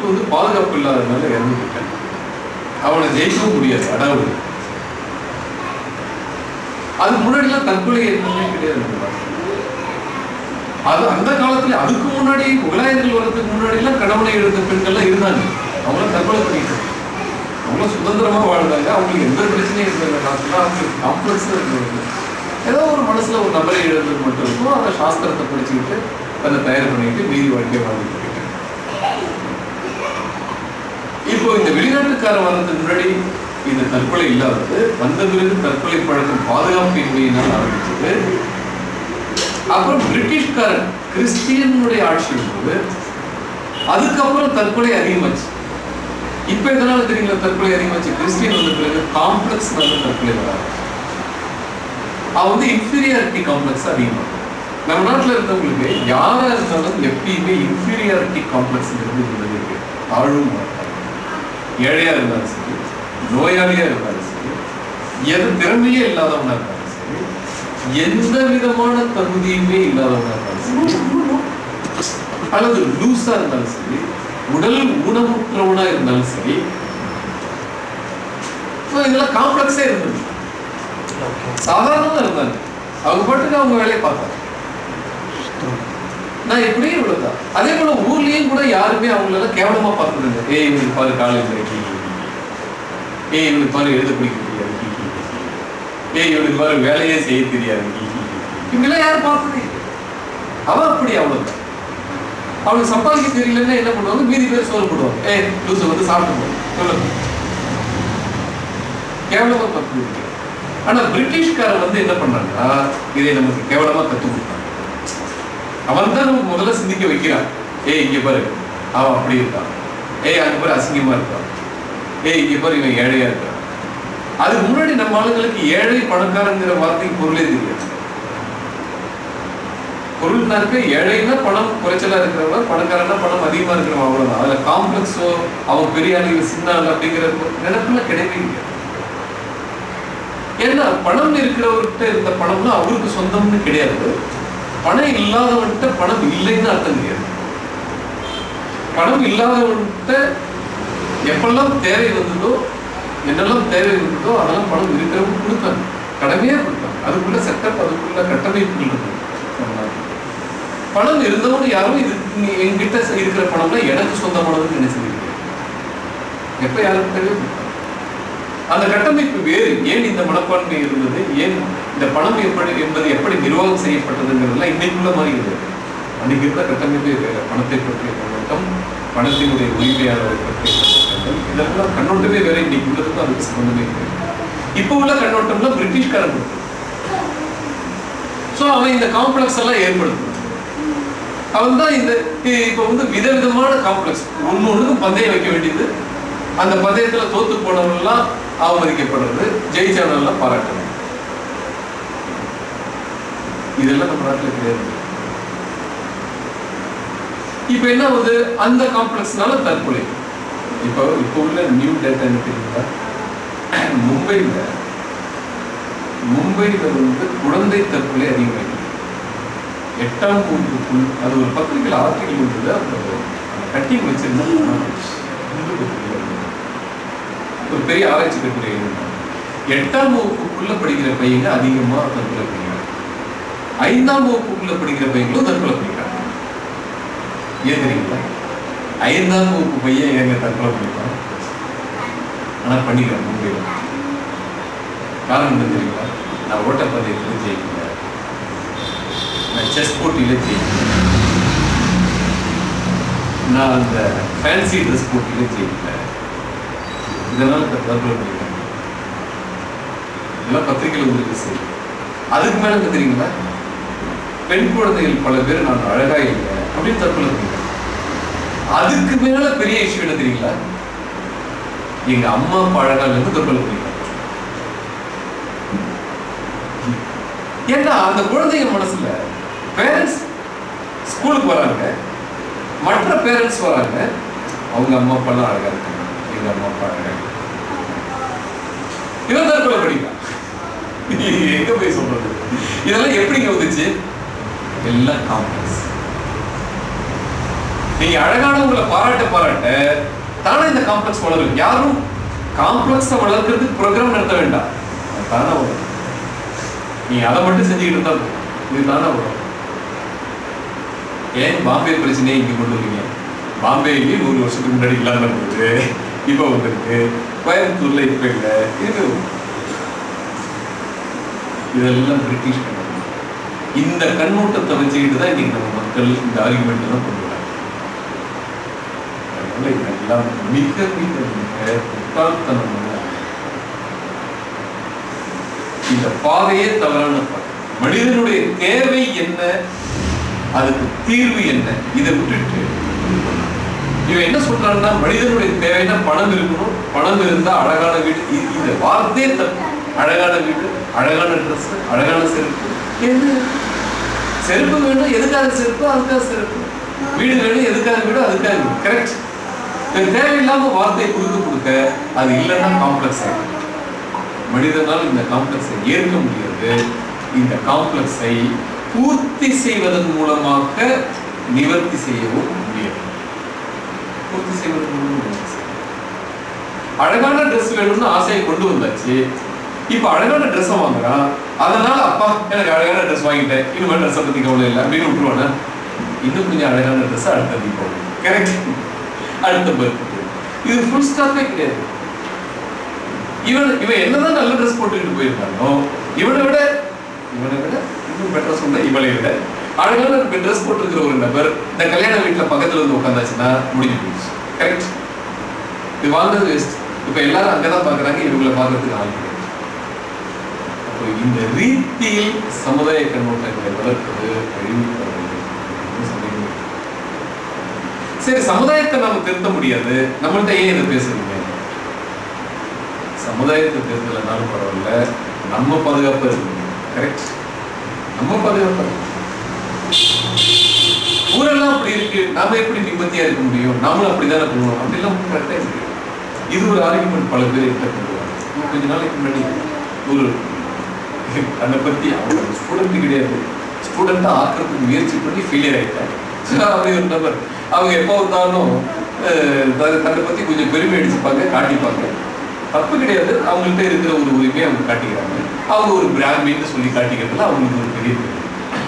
உடலுக்கு வந்து பாதுகாப்பு இல்லாததுனால இறந்து போயிட்டான் அவனை ஜெயிக்கவும் முடியாது அடாவது அது முன்னாடிலாம் தற்கொலை எதுவுமே கிடையாது நம்ம நாட்டுல. அது அந்த காலத்துல அதுக்கு முன்னாடி முகலாயர்கள் வரதுக்கு முன்னாடி எல்லாம் கணவனை எழுந்த பெண்கள்லாம் இருந்தாங்க அவங்களும் தற்கொலை பண்ணிட்டாங்க அவங்களும் சுதந்திரமா வாழ்ந்தாங்க அவங்களுக்கு எந்த பிரச்சனையும் இருந்தது நாட்டுல அவங்களுக்கு காம்ப்ளெக்ஸ் இருந்தது ஏதோ ஒரு மனசுல ஒரு நபரை எழுதுறது மட்டும் இருக்கும் அந்த சாஸ்திரத்தை படிச்சுக்கிட்டு அதை தயார் பண்ணிட்டு மீதி வாழ்க்கையை வாழ்ந்துட்டு இருக்காங்க இப்போ இந்த வெளிநாட்டுக்காரன் வர்றதுக்கு முன்னாடி இந்த தற்கொலை இல்லாதது வந்த பிறகு தற்கொலை பழக்கம் பாதுகாப்பின்மையினால் ஆரம்பிச்சது அப்புறம் பிரிட்டிஷ்காரன் கிறிஸ்டியனுடைய ஆட்சி வந்தது அதுக்கப்புறம் தற்கொலை அதிகமாச்சு இப்ப எதனால தெரியுங்களா தற்கொலை அதிகமாச்சு கிறிஸ்டியன் வந்த பிறகு காம்ப்ளெக்ஸ் தற்கொலை வராது அவன் வந்து இன்ஃபீரியாரிட்டி காம்ப்ளெக்ஸ் அதிகமாக நம்ம நாட்டுல இருந்தவங்களுக்கு யாரா இருந்தாலும் எப்பயுமே இன்ஃபீரியாரிட்டி காம்ப்ளெக்ஸ் இருந்தது இருக்கு தாழ்வும் மாட்டாங்க ஏழையா இருந்தாலும் சரி நோயாளியா இருந்தாலும் சரி எது திறமையே இல்லாதவனா இருந்தாலும் சரி எந்த விதமான தகுதியுமே இல்லாதவனா இருந்தாலும் சரி அல்லது லூஸா இருந்தாலும் சரி உடல் ஊனமுற்றவனா இருந்தாலும் சரி so இதெல்லாம் காம்ப்ளெக்ஸே இருந்தது சாதாரணமா இருந்தாங்க அவங்க பாட்டுக்கு அவங்க வேலையை பார்த்தாங்க நான் இப்படியே இவ்வளவுதான் அதே போல ஊர்லயும் கூட யாருமே அவங்களெல்லாம் கேவலமா பார்த்தது இல்லை ஏய் இவனுக்கு பாரு காலேஜ் ஏய் இவனுக்கு பாரு எழுத பிடிக்க தெரியாது ஹி, ஹி, ஹி. ஏய் இவனுக்கு பாரு வேலையே செய்ய தெரியாது ஹி, ஹி, ஹி. இப்படிலாம் யாரும் பார்த்ததே இல்லை அவன் அப்படி அவ்வளவுதான் அவனுக்கு சம்பாதிக்க தெரியலன்னா என்ன பண்ணுவாங்க மீதி பேர் சோறு போடுவாங்க ஏய் லூசு வந்து சாப்பிட்டு போ. சொல்லுங்க கேவலமா பார்த்தது இல்லை. ஆனா பிரிட்டிஷ்காரன் வந்து என்ன பண்ணாங்கன்னா இதை நமக்கு கேவலமா கத்து கொடுத்தான் அவன் தான் நமக்கு முதல்ல சிந்திக்க வைக்கிறான் ஏய் இங்க பாரு அவன் அப்படி இருக்கான் ஏய் அங்க பாரு அசிங்கமா இருக்கான் ஏய் இங்க பாரு இவன் ஏழையா இருக்கான் அதுக்கு முன்னாடி நம்ம ஆளுங்களுக்கு ஏழை பணக்காரங்கிற வார்த்தைக்கு பொருளே தெரியாது பொருள்னாக்க ஏழைன்னா பணம் குறைச்சலா இருக்கிறவங்க பணக்காரனா பணம் அதிகமா இருக்கிறவங்க அவ்வளவுதான் அதுல காம்ப்ளெக்ஸோ அவன் பெரிய ஆளு இவன் சின்ன ஆளு அப்படிங்கிற நினைப்புல கிடையவே இல்லை ஏன்னா பணம் இருக்கிறவர்கிட்ட இருந்த பணம்னா அவருக்கு சொந்தம்னு கிடையாது பணம் இல்லாதவன்கிட்ட பணம் இல்லைன்னு அர்த்தம் கிடையாது பணம் இல்லாதவன்கிட்ட எப்பெல்லாம் தேவை வந்ததோ என்னெல்லாம் தேவை வந்ததோ அதெல்லாம் பணம் இருக்கிறவங்க கொடுத்தாங்க கடமையா கொடுத்தாங்க அதுக்குள்ள செட்டப் அதுக்குள்ள கட்டமைப்புகள் இருக்கு நம்ம நாட்டுல. பணம் இருந்தவங்க யாரும் இது நீ என்கிட்ட இருக்கிற பணம்னா எனக்கு சொந்தமானதுன்னு நினைச்சிருக்கீங்க எப்ப யாருக்கு தேவையோ கொடுத்தாங்க. அந்த கட்டமைப்பு வேறு ஏன் இந்த மனப்பான்மை இருந்தது ஏன் இந்த பணம் எப்படி என்பது எப்படி நிர்வாகம் செய்யப்பட்டதுங்கிறதெல்லாம் இன்னைக்குள்ள மாதிரி கிடையாது அன்னைக்கு இருந்த கட்டமைப்பே வேறு பணத்தை பற்றிய கண்ணோட்டம் பணத்தினுடைய உரிமையாளரை பற்றிய கண்ணோட்டங்கள் இதெல்லாம் கண்ணோட்டமே வேற இன்னைக்கு உள்ளதுக்கும் அதுக்கு சம்பந்தமே கிடையாது இப்போ உள்ள கண்ணோட்டம்ல பிரிட்டிஷ்காரன் கொடுத்தது ஸோ அவன் இந்த காம்ப்ளெக்ஸ் எல்லாம் ஏற்படுத்துறான் அவன் தான் இந்த இப்போ வந்து விதவிதமான காம்ப்ளெக்ஸ் ஒன்று ஒன்றுக்கும் பந்தயம் வைக்க வேண்டியது அந்த பந்தயத்துல தோத்து போனவங்கலாம் அவமதிக்கப்படுறது ஜெயிச்சவனெல்லாம் பாராட்டுறது இதெல்லாம் நம்ம நாட்டுல கிடையாது இப்போ என்ன ஆகுது அந்த காம்ப்ளெக்ஸ்னால தற்கொலை இப்போ இப்போ உள்ள நியூ டேட்டா என்ன தெரியுங்களா மும்பையில் மும்பையில் வந்து குழந்தை தற்கொலை அதிகமாகிடுது எட்டாம் வகுப்புக்குள் அது ஒரு பத்திரிகையில் ஆர்டிகல் வந்தது அந்த கட்டிங் வச்சிருந்தா ஒரு பெரிய ஆராய்ச்சி கட்டுரை எழுதினாங்க. எட்டாம் வகுப்புக்குள்ள படிக்கிற பையங்க அதிகமா தற்கொலை பண்ணிக்கிறாங்க ஐந்தாம் வகுப்புக்குள்ள படிக்கிற பையங்களும் தற்கொலை பண்ணிக்கிறாங்க ஏன் தெரியுங்களா ஐந்தாம் வகுப்பு பையன் ஏங்க தற்கொலை பண்ணிப்பான் ஆனா பண்ணிக்கிறான் மும்பையில் காரணம் என்ன தெரியுங்களா நான் ஓட்டப்பந்தயத்தில் ஜெயிக்கல நான் செஸ் போட்டியில ஜெயிக்கல நான் அந்த ஃபேன்சி ட்ரெஸ் போட்டியில ஜெயிக்கல இதனால தற்கொலை பண்ணிக்கிறாங்க இதெல்லாம் பத்திரிகையில் உங்களுக்கு சரி அதுக்கு மேல என்ன தெரியுங்களா பெண் குழந்தைகள் பல பேர் நான் அழகா இல்லை அப்படின்னு தற்கொலை பண்ணிக்கிறாங்க அதுக்கு மேல பெரிய இஷ்யூ என்ன தெரியுங்களா எங்க அம்மா அப்பா அழகா இல்லைன்னு தற்கொலை பண்ணிக்கிறாங்க ஏன்னா அந்த குழந்தைங்க மனசுல பேரண்ட்ஸ் ஸ்கூலுக்கு வராங்க மற்ற பேரண்ட்ஸ் வராங்க அவங்க அம்மா அப்பாலாம் அழகா இருக்காங்க எங்க அம்மா அப்பா அழகா இல்லை. இவன் தற்கொலை பண்ணிக்கலாம் எங்க போய் சொல்றது இதெல்லாம் எப்படிங்க வந்துச்சு எல்லாம் காம்ப்ளெக்ஸ் நீங்க அழகானவங்களை பாராட்ட பாராட்ட தானே இந்த காம்ப்ளெக்ஸ் வளரும் யாரும் காம்ப்ளெக்ஸை வளர்க்கறதுக்கு ப்ரோக்ராம் நடத்த வேண்டாம் அது தானே வரும் நீ அதை மட்டும் செஞ்சுக்கிட்டு இருந்தா போதும். இது தானே வரும் ஏன் பாம்பே பிரச்சனையை இங்க கொண்டு வரீங்க பாம்பேலயும் நூறு வருஷத்துக்கு முன்னாடி இல்லாம இருந்தது இப்போ வந்திருக்கு கோயம்புத்தூர்ல இப்ப இல்லை இருக்கு இதெல்லாம் பிரிட்டிஷ் கண்ணோட்டம் இந்த கண்ணோட்டத்தை வச்சுக்கிட்டு தான் இன்னைக்கு நம்ம மக்கள் இந்த ஆர்குமெண்ட் எல்லாம் கொண்டு வராங்க அதனால இதெல்லாம் மிக மிக மிக முட்டாள்தனமான இந்த பாதையே தவறான பாதை மனிதனுடைய தேவை என்ன அதுக்கு தீர்வு என்ன இதை விட்டுட்டு இவன் என்ன சொல்றான்னா மனிதனுடைய தேவைன்னா பணம் இருக்கணும் பணம் இருந்தா அழகான வீடு இ- இந்த வார்த்தையே தப்பு அழகான வீடு அழகான ட்ரெஸ் அழகான செருப்பு எது செருப்பு வேணும் எதுக்காக செருப்பு அதுக்காக செருப்பு வீடு வேணும் எதுக்காக வீடு அதுக்காக வீடு கரெக்ட் தேவையில்லாம வார்த்தை கொடுக்க கொடுக்க அது இல்லைன்னா காம்ப்ளெக்ஸ் ஆகும் மனிதனால் இந்த காம்ப்ளெக்ஸை ஏற்க முடியாது இந்த காம்ப்ளெக்ஸை பூர்த்தி செய்வதன் மூலமாக நிவர்த்தி செய்யவும் முடியாது பூர்த்தி செய்வதன் மூலம் நிவர்த்தி செய்ய முடியாது. அழகான Dress வேணும்னு ஆசையை கொண்டு வந்தாச்சு இப்ப அழகான Dress வாங்குறான் அதனால அப்பா எனக்கு அழகான Dress வாங்கிட்டேன் இனிமேல் ட்ரெஸ்ஸை பத்தி கவலை இல்லை அப்படின்னு விட்டுருவானா இன்னும் கொஞ்சம் அழகான Dress அடுத்த தீபாவளி கரெக்ட் அடுத்த பர்த்டே இது ஃபுல் ஸ்டாப்பே கிடையாது இவன் இவன் என்னதான் நல்ல ட்ரெஸ் போட்டுக்கிட்டு போயிருந்தானோ இவனை விட இவனை விட இன்னும் பெட்டரா சொன்ன இவளை விட அழகான ட்ரெஸ் போட்டிருக்கிற ஒரு நபர் இந்த கல்யாண வீட்டுல பக்கத்துல வந்து உட்காந்தாச்சுன்னா முடிஞ்சு போயிடுச்சு கரெக்ட் இது வாழ்ந்தது வேஸ்ட் இப்ப எல்லாரும் அங்கதான் பாக்குறாங்க இவங்களை பார்க்கறதுக்கு ஆள் கிடையாது அப்போ இந்த ரீதியில் சமுதாய கண்ணோட்டங்களை வளர்ப்பது அழிவுபடுறது சந்தேகம் இல்லை. சரி சமுதாயத்தை நாம திருத்த முடியாது நம்மள்ட்ட ஏன் இதை பேசுறீங்க சமுதாயத்தை திருத்தலைனாலும் பரவாயில்ல நம்ம பாதுகாப்பா இருக்கணும் கரெக்ட் நம்ம பாதுகாப்பா இருக்கணும். ஊரெல்லாம் அப்படி இருக்கு நாம எப்படி நிம்மதியா இருக்க முடியும் நாமளும் அப்படிதானே பண்ணுவோம் அப்படிலாம் கரெக்டா இருக்கு இது ஒரு ஆர்குமெண்ட் பல பேர் கிட்ட கொண்டு வராங்க. இன்னும் கொஞ்ச நாளைக்கு முன்னாடி ஒரு தன்னை பத்தி அவங்க ஸ்டூடெண்ட் கிடையாது ஸ்டூடெண்டா ஆக்குறதுக்கு முயற்சி பண்ணி ஃபெயிலியர் ஆயிட்டாங்க So, அப்படி ஒரு நபர் அவங்க எப்போ வந்தாலும் அஹ், தன்னை தன்னை பத்தி கொஞ்சம் பெருமை அடிச்சுப்பாங்க காட்டிப்பாங்க தப்பு கிடையாது அவங்கள்ட்ட இருக்கிற ஒரு உரிமையை அவங்க காட்டிக்கிறாங்க அவங்க ஒரு பிராமின்னு சொல்லி காட்டிக்கிறதுல அவங்களுக்கு ஒரு பெரிய பெருமை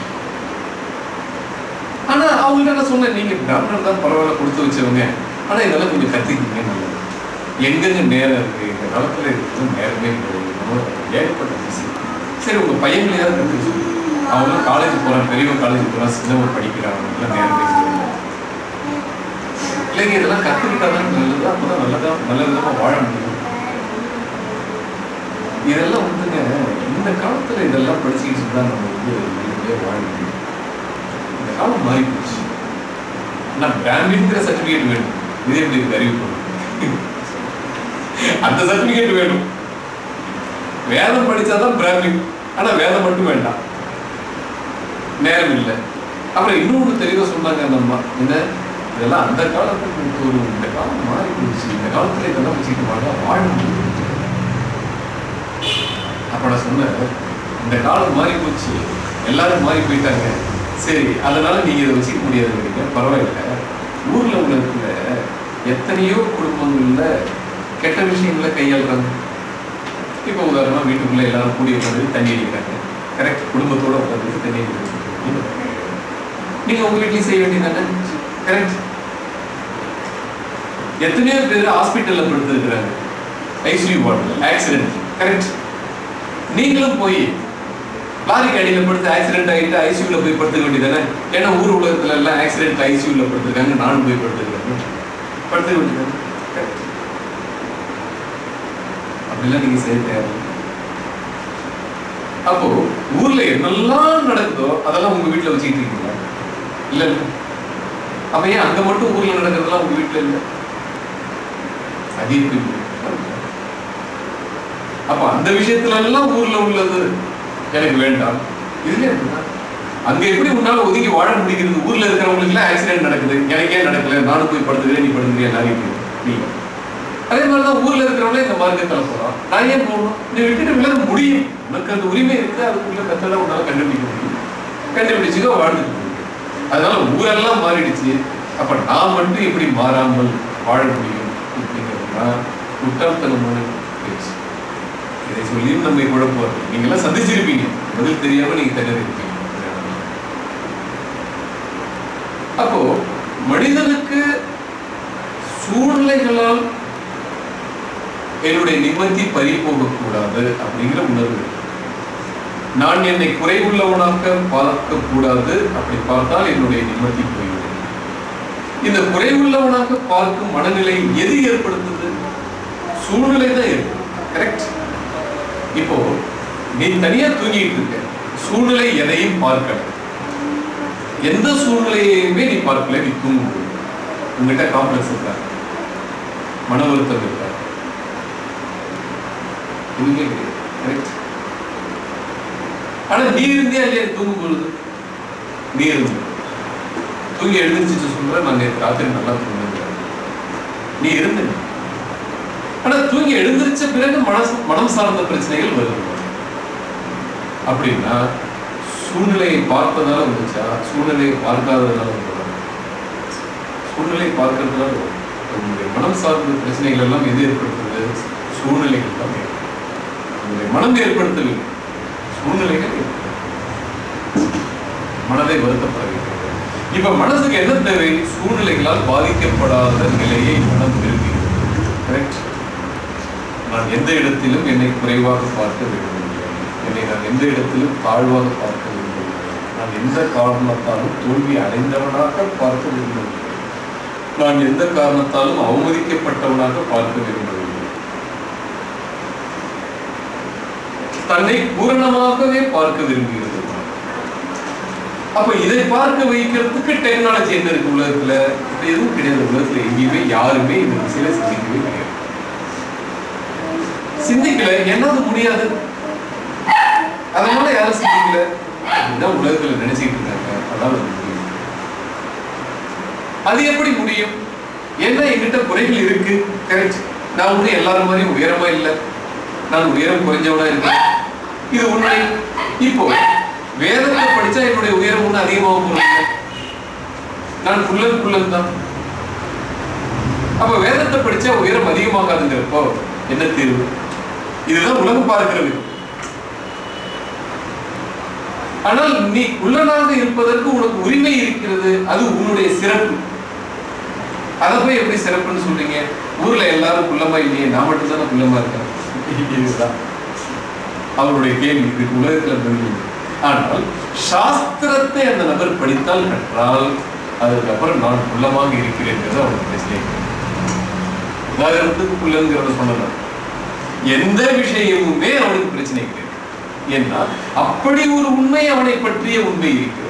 ஆனா அவங்கள்ட்ட நான் சொன்னேன் நீங்க பிராமணர் தான் பரவாயில்ல கொடுத்து வச்சவங்க ஆனா இதெல்லாம் கொஞ்சம் கத்துக்கிங்க நல்லது எங்கெங்க நேரம் இருக்கு இந்த காலத்துல இருக்கிறது நேரமே கிடையாது நம்ம ஏகப்பட்ட பிஸி சரி உங்க பையங்களையாவது கற்றுக்க சொல்லு அவங்களும் காலேஜ் போறான் பெரியவன் காலேஜ் போறான் சின்னவன் படிக்கிறான் அவங்களுக்குலாம் நேரமே கிடையாது இல்லைங்க இதெல்லாம் கத்துக்கிட்டாதான் நல்லது அப்பதான் நல்லதா நல்ல விதமா வாழ முடியும் இதெல்லாம் வந்துங்க இந்த காலத்துல இதெல்லாம் படிச்சுக்கிட்டு இருந்தா நம்ம வந்து நல்லபடியா வாழ முடியும் இந்த காலம் மாறி போச்சு ஆனா பிராமின்ங்கிற சர்டிபிகேட் வேணும் இதே எப்படி இருக்கு அறிவிப்பு அந்த சர்டிபிகேட் வேணும் வேதம் படிச்சாதான் பிராமின் ஆனா வேதம் மட்டும் வேண்டாம் நேரம் இல்லை அப்புறம் இன்னொன்று தெளிவா சொன்னாங்க அந்த அம்மா என்ன இதெல்லாம் அந்த காலத்துக்கு ஒரு இந்த காலம் மாறி போச்சு இந்த காலத்துல இதெல்லாம் வச்சுக்கிட்டு வாழ வாழ முடியும் அப்ப நான் சொன்னேன் இந்த காலம் மாறி போச்சு எல்லாரும் மாறி போயிட்டாங்க சரி அதனால நீங்க இதை வச்சுக்க முடியாது நீங்க பரவாயில்ல ஊர்ல உள்ளதுல எத்தனையோ குடும்பங்கள்ல கெட்ட விஷயங்களை கையாளுறாங்க இப்போ உதாரணமா வீட்டுக்குள்ள எல்லாரும் கூடி உட்காந்து தண்ணி அடிக்கிறாங்க கரெக்ட் குடும்பத்தோட உட்காந்து தண்ணி அடிக்கிறாங்க நீங்க உங்க வீட்லயும் செய்ய வேண்டியதானே கரெக்ட் எத்தனையோ பேர் ஹாஸ்பிட்டல்ல படுத்திருக்கிறாங்க ஐசியூ வார்டு ஆக்சிடென்ட் கரெக்ட் நீங்களும் போய் லாரிக்கு அடியில படுத்து ஆக்சிடென்ட் ஆகிட்டு ஐசியூல போய் படுத்துக்க வேண்டியதானே ஏன்னா ஊர் உலகத்துல எல்லாம் ஆக்சிடென்ட் ஐசியூல படுத்துருக்காங்க நானும் போய் படுத்துருக்கேன் படுத்துக்க வேண்டியதானே Correct. அப்படிலாம் நீங்க செய்ய தேவை அப்போ ஊர்ல என்னெல்லாம் நடக்குதோ அதெல்லாம் உங்க வீட்டுல வச்சுக்கிட்டு இருக்கீங்களா இல்ல இல்ல அப்ப ஏன் அங்க மட்டும் ஊர்ல நடக்கிறதெல்லாம் உங்க வீட்டுல இல்ல அது எப்படி அப்ப அந்த விஷயத்துல எல்லாம் ஊர்ல உள்ளது எனக்கு வேண்டாம் இதுல அப்படிதான். அங்க எப்படி உன்னால ஒதுங்கி வாழ முடிகிறது ஊர்ல இருக்கிறவங்களுக்கு எல்லாம் ஆக்சிடென்ட் நடக்குது எனக்கே நடக்கல நானும் போய் படுத்துக்கிறேன் நீ படுத்துக்கிறியா நாளைக்கு நீ அதே மாதிரிதான் ஊர்ல இருக்கிறவங்களே இந்த மார்க்கத்துல போறான் நான் ஏன் போகணும் நீ விட்டுட்டு விலக முடியும் உனக்கு அந்த உரிமை இருக்கு அதுக்குள்ள கத்தலை உன்னால கண்டுபிடிக்க முடியும் கண்டுபிடிச்சுக்க வாழ்ந்துட்டு போகுது அதனால ஊரெல்லாம் மாறிடுச்சு அப்ப நான் மட்டும் எப்படி மாறாமல் வாழ முடியும் அப்படிங்கிறதுனா முட்டாள்தனமான பேச்சு இதை சொல்லியும் நம்மை குழப்புவார்கள் நீங்க எல்லாம் சந்திச்சிருப்பீங்க பதில் தெரியாம நீங்க திணறி இருப்பீங்க அப்போ மனிதனுக்கு சூழ்நிலைகளால் என்னுடைய நிம்மதி பறி போகக்கூடாது அப்படிங்கிற உணர்வு இருக்கு. நான் என்னை குறைவுள்ளவனாக பார்க்க கூடாது அப்படி பார்த்தால் என்னுடைய நிம்மதி போய்விடும் இந்த குறைவுள்ளவனாக பார்க்கும் மனநிலை எது ஏற்படுத்துது சூழ்நிலை தான் ஏற்படுத்துது கரெக்ட் இப்போ நீ தனியா தூங்கிட்டு இருக்க சூழ்நிலை எதையும் பார்க்கல எந்த சூழ்நிலையுமே நீ பார்க்கல நீ தூங்கும் உங்ககிட்ட காம்ப்ளெக்ஸ் இருக்கா மன வருத்தம் இருக்கா எதுவுமே கிடையாது கரெக்ட் ஆனா நீ இருந்தியா இல்லையா தூங்கும் பொழுது நீ இருந்து தூங்கி எழுந்திரிச்சு சொல்ற நான் நேற்று ராத்திரி நல்லா தூங்குறேன் நீ இருந்த ஆனா தூங்கி எழுந்திருச்ச பிறகு மனசு மனம் சார்ந்த பிரச்சனைகள் வருது அப்படின்னா சூழ்நிலையை பார்ப்பதால வந்துச்சா சூழ்நிலையை பார்க்காததுனால வந்ததா சூழ்நிலையை பார்க்கறதுனால வரும். உங்களுடைய மனம் சார்ந்த பிரச்சனைகள் எல்லாம் எது ஏற்படுத்துது சூழ்நிலைகள் தான் ஏற்படுத்துது. உங்களுடைய மனம் ஏற்படுத்தவில்லை சூழ்நிலைகள் ஏற்படுத்துது. மனதை வருத்தப்பட வைக்கிறது இப்ப மனசுக்கு என்ன தேவை சூழ்நிலைகளால் பாதிக்கப்படாத நிலையை மனம் விரும்புகிறது கரெக்ட் நான் எந்த இடத்திலும் என்னை குறைவாக பார்க்க விரும்பவில்லை என்னை நான் எந்த இடத்திலும் தாழ்வாக பார்க்க விரும்பவில்லை நான் எந்த காரணத்தாலும் தோல்வி அடைந்தவனாக பார்க்க விரும்பவில்லை நான் எந்த காரணத்தாலும் அவமதிக்கப்பட்டவனாக பார்க்க விரும்பவில்லை தன்னை பூரணமாகவே பார்க்க விரும்புகிறது அப்ப இதை பார்க்க வைக்கிறதுக்கு டெக்னாலஜி என்ன இருக்கு உலகத்துல இப்ப எதுவும் கிடையாது உலகத்துல எங்கேயுமே யாருமே இந்த திசையில சிந்திக்கவே கிடையாது சிந்திக்கல என்னால முடியாது அதனால யாரும் சிந்திக்கல இதுதான் உலகத்துல நினைச்சிட்டு இருக்காங்க அதான் அது முடியும் அது எப்படி முடியும் என்ன என்கிட்ட குறைகள் இருக்கு கரெக்ட் நான் ஒன்றும் எல்லாரும் மாதிரியும் உயரமா இல்லை நான் உயரம் குறைஞ்சவனா இருக்கேன் இது உண்மை இப்போ வேதத்தை படிச்சா என்னுடைய உயரம் ஒண்ணு அதிகமாக போறது நான் குள்ளன் குள்ளன் தான் அப்ப வேதத்தை படிச்சா உயரம் அதிகமாகாதுங்கிறப்போ என்ன தீர்வு இதுதான் உலகம் பார்க்கிறது ஆனால் நீ குள்ளனாக இருப்பதற்கு உனக்கு உரிமை இருக்கிறது அது உன்னுடைய சிறப்பு அதை போய் எப்படி சிறப்புன்னு சொல்றீங்க ஊர்ல எல்லாரும் குள்ளமா இல்லையே நான் மட்டும் தானே குள்ளமா இருக்கேன் இதுதான் அவருடைய கேள்வி இதுக்கு உலகத்துல பதில் இல்லை. ஆனால் சாஸ்திரத்தை அந்த நபர் படித்தால் கற்றால் அதுக்கப்புறம் நான் குள்ளமாக இருக்கிறேன்றது அவனுக்கு பிரச்சனை இல்லை. உதாரணத்துக்கு குள்ளங்கிறத சொல்லலாம் எந்த விஷயமுமே அவனுக்கு பிரச்சனை கிடையாது ஏன்னா அப்படி ஒரு உண்மை அவனை பற்றிய உண்மை இருக்கிறது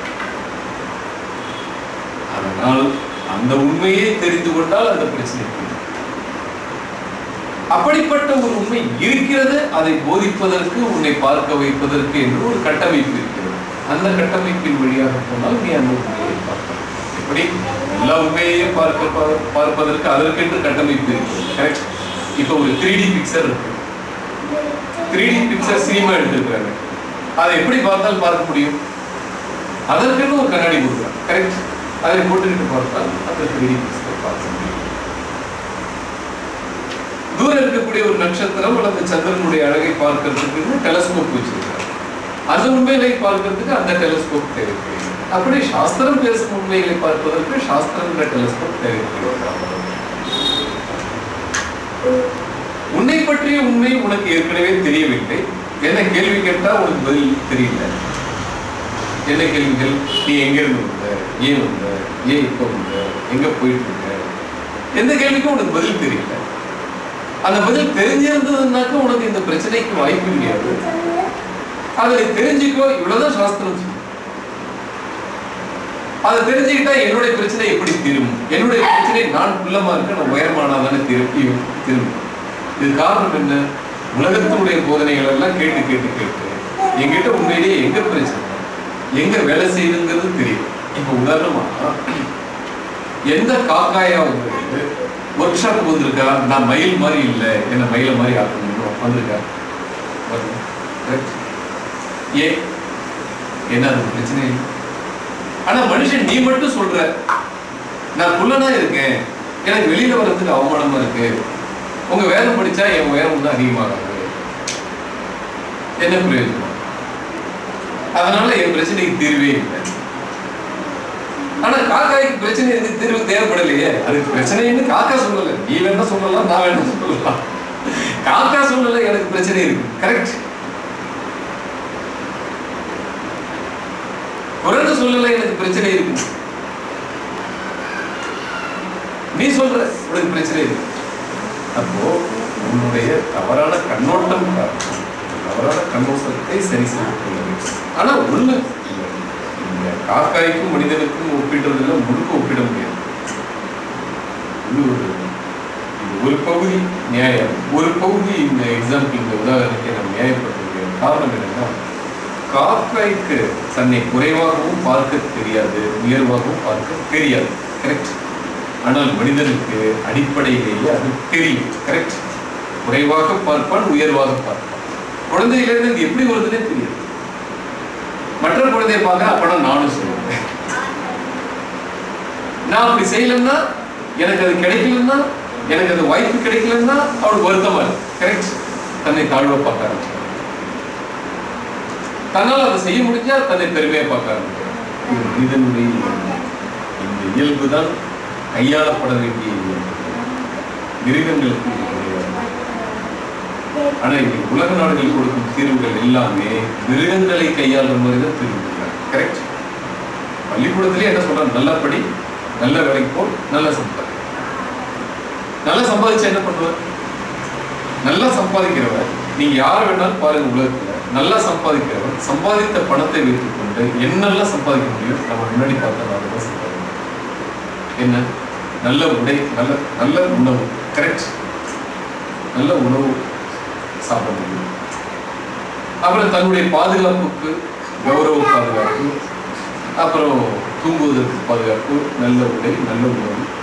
அதனால் அந்த உண்மையை தெரிந்து கொண்டால் அந்த பிரச்சனை இல்லை. அப்படிப்பட்ட ஒரு உண்மை இருக்கிறது அதை போதிப்பதற்கு உன்னை பார்க்க வைப்பதற்கு என்று ஒரு கட்டமைப்பு இருக்கிறது அந்த கட்டமைப்பின் வழியாக போனால் நீ அந்த உண்மையை பார்க்கலாம் எப்படி எல்லா உண்மையையும் பார்க்க பா- பார்ப்பதற்கு அதற்கென்று கட்டமைப்பு இருக்கிறது கரெக்ட் இப்போ ஒரு த்ரீ டி பிக்சர் இருக்கு த்ரீ டி பிக்சர் சினிமா எடுத்திருக்காங்க அதை எப்படி பார்த்தால் பார்க்க முடியும் அதற்கென்று ஒரு கண்ணாடி கொடுக்குறாங்க கரெக்ட் அதை போட்டுக்கிட்டு பார்த்தால் அந்த த்ரீ டி பிக்சர் பார்க்க முடியும் தூரம் இருக்கக்கூடிய ஒரு நட்சத்திரம் அல்லது சந்திரனுடைய அழகை பார்க்கறதுக்கு டெலஸ்கோப் வச்சிருக்காங்க அந்த உண்மைகளை பார்க்கறதுக்கு அந்த டெலஸ்கோப் தேவைப்படுகிறது அப்படி சாஸ்திரம் பேசும் உண்மைகளை பார்ப்பதற்கு சாஸ்திரங்கிற டெலஸ்கோப் தேவைப்படுகிறது உன்னை பற்றிய உண்மை உனக்கு ஏற்கனவே தெரியவில்லை என்ன கேள்வி கேட்டா உனக்கு பதில் தெரியல என்ன கேள்விகள் நீ எங்க இருந்து வந்த ஏன் வந்த ஏன் இப்போ வந்த எங்க போயிட்டு இருக்க எந்த கேள்விக்கும் உனக்கு பதில் தெரியல அந்த பதில் தெரிஞ்சிருந்ததுனாக்க உனக்கு இந்த பிரச்சனைக்கு வாய்ப்பு கிடையாது அதை தெரிஞ்சுக்கோ இவ்வளவுதான் சாஸ்திரம் சொல்லுது. அதை தெரிஞ்சுக்கிட்டா என்னுடைய பிரச்சனை எப்படி தீரும் என்னுடைய பிரச்சனை நான் குள்ளமா இருக்க நான் உயரமானாதானே திருப்பி திரும்பும் இது காரணம் என்ன உலகத்தினுடைய போதனைகள் எல்லாம் கேட்டு கேட்டு கேட்டு என்கிட்ட உண்மையிலேயே எங்க பிரச்சனை எங்க வேலை செய்யுதுங்கிறது தெரியும் இப்ப உதாரணமா எந்த காக்காயா வந்து ஒர்க் ஷாப் வந்திருக்கா நான் மயில் மாதிரி இல்லை என்ன மயில மாதிரி ஆக்கணும் வந்திருக்கா வரல. Correct? ஏன் என்ன அது பிரச்சனை இல்லை ஆனா மனுஷன் நீ மட்டும் சொல்ற நான் குள்ளனா இருக்கேன் எனக்கு வெளியில வர்றதுக்கு அவமானமா இருக்கு உங்க வேதம் படிச்சா என் உயரம் வந்து அதிகமாகாது என்ன பிரயோஜனம் அதனால என் பிரச்சனைக்கு தீர்வே இல்லை ஆனா காக்காய்க்கு பிரச்சனை இருக்கு தீர்வு தேவைப்படலையே அதுக்கு பிரச்சனைன்னு காக்கா சொல்லல நீ வேணா சொல்லலாம் நான் வேணா சொல்லலாம் காக்கா சொல்லல எனக்கு பிரச்சனை இருக்கு கரெக்ட் குரங்கு சொல்லல எனக்கு பிரச்சனை இருக்கு நீ சொல்ற உனக்கு பிரச்சனை இருக்கு அப்போ உன்னுடைய தவறான கண்ணோட்டம் காரணம். தவறான கண்ணோட்டத்தை சரி செய்து கொள்ள வேண்டும் ஆனா ஒண்ணு இந்த காக்காய்க்கும் மனிதனுக்கும் ஒப்பிடுறதுல முழுக்க ஒப்பிட முடியாது இது ஒரு இது ஒரு பகுதி நியாயம் ஒரு பகுதி இந்த எக்ஸாம்பிள் இந்த உதாரணத்தை நம்ம நியாயப்படுத்த முடியாது காரணம் என்னன்னா காக்காய்க்கு தன்னை குறைவாகவும் பார்க்க தெரியாது உயர்வாகவும் பார்க்க தெரியாது கரெக்ட் ஆனால் மனிதனுக்கு அடிப்படையிலேயே அது தெரியும் கரெக்ட் குறைவாக பார்ப்பான் உயர்வாக பார்ப்பான் குழந்தையிலிருந்து இது எப்படி வருதுன்னே தெரியாது மற்ற குழந்தையை பார்க்க அப்பனா நானும் செய்வேன் நான் அப்படி செய்யலன்னா எனக்கு அது கிடைக்கலன்னா எனக்கு அது வாய்ப்பு கிடைக்கலன்னா அவனுக்கு வருத்தமா இருக்கு கரெக்ட் தன்னை தாழ்வா பார்க்க ஆரம்பிச்சான் தன்னால் அதை செய்ய முடிஞ்சா தன்னை பெருமையா பார்க்க ஆரம்பிச்சான் இது மனிதனுடைய இயல்பு. இந்த இயல்பு தான் கையாளப்பட வேண்டிய இயல்பு மிருகங்களுக்கு இது கிடையாது ஆனா இன்னைக்கு உலக நாடுகள் கொடுக்கும் தீர்வுகள் எல்லாமே மிருகங்களை கையாளுற மாதிரி தான் தீர்வு கரெக்ட் பள்ளிக்கூடத்திலே என்ன சொல்றாங்க நல்லா படி நல்ல வேலைக்கு போ நல்லா சம்பாதி நல்லா சம்பாதிச்சு என்ன பண்ணுவ நல்லா சம்பாதிக்கிறவன் நீங்க யார் வேணாலும் பாருங்க உலகத்துல நல்லா சம்பாதிக்கிறவன் சம்பாதித்த பணத்தை வைத்துக் கொண்டு என்னெல்லாம் சம்பாதிக்க முடியும் நம்ம முன்னாடி பார்த்த நாலு தான் சம்பாதிக்க முடியும். என்ன நல்ல உடை நல்ல நல்ல உணவு கரெக்ட் நல்ல உணவு சாப்பிட முடியும் அப்புறம் தன்னுடைய பாதுகாப்புக்கு கௌரவ பாதுகாப்பு அப்புறம் தூங்குவதற்கு பாதுகாப்பு நல்ல உடை நல்ல உணவு